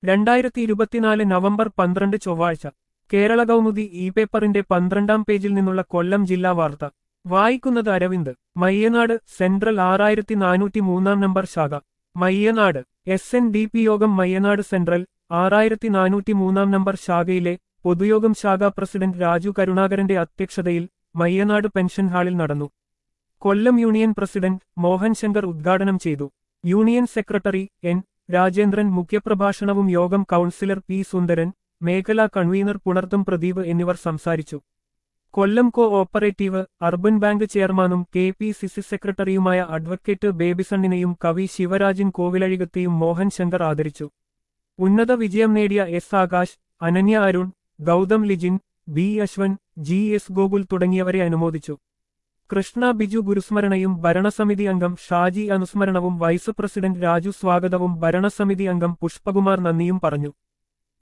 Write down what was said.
രണ്ടായിരത്തി ഇരുപത്തിനാല് നവംബർ പന്ത്രണ്ട് ചൊവ്വാഴ്ച കേരള കൗമുദി ഇ പേപ്പറിന്റെ പന്ത്രണ്ടാം പേജിൽ നിന്നുള്ള കൊല്ലം ജില്ലാ വാർത്ത വായിക്കുന്നത് അരവിന്ദ് മയ്യനാട് സെൻട്രൽ ആറായിരത്തി നാനൂറ്റി മൂന്നാം നമ്പർ ശാഖ Mayyanad S N D P യോഗം മയ്യനാട് സെൻട്രൽ ആറായിരത്തി നാനൂറ്റി മൂന്നാം നമ്പർ ശാഖയിലെ പൊതുയോഗം ശാഖാ പ്രസിഡന്റ് രാജു കരുണാകരന്റെ അധ്യക്ഷതയിൽ മയ്യനാട് പെൻഷൻ ഹാളിൽ നടന്നു കൊല്ലം യൂണിയൻ പ്രസിഡന്റ് മോഹൻ ശങ്കർ ഉദ്ഘാടനം ചെയ്തു യൂണിയൻ സെക്രട്ടറി എൻ രാജേന്ദ്രൻ മുഖ്യപ്രഭാഷണവും യോഗം കൗൺസിലർ പി സുന്ദരൻ മേഖലാ കൺവീനർ പുണർത്തും പ്രദീപ് എന്നിവർ സംസാരിച്ചു Kollam cooperative urban bank ചെയർമാനും കെ പി സി സി സെക്രട്ടറിയുമായ അഡ്വക്കേറ്റ് ബേബിസണ്ണിനെയും കവി ശിവരാജൻ കോവിലഴികത്തെയും മോഹൻ ശങ്കർ ആദരിച്ചു ഉന്നത വിജയം നേടിയ S Akash Ananya Arun Gautham Lijin B Ashwan G S Gokul തുടങ്ങിയവരെ അനുമോദിച്ചു കൃഷ്ണ ബിജു ഗുരുസ്മരണയും ഭരണസമിതി അംഗം ഷാജി അനുസ്മരണവും വൈസ് പ്രസിഡന്റ് രാജു സ്വാഗതവും ഭരണസമിതി അംഗം പുഷ്പകുമാർ നന്ദിയും പറഞ്ഞു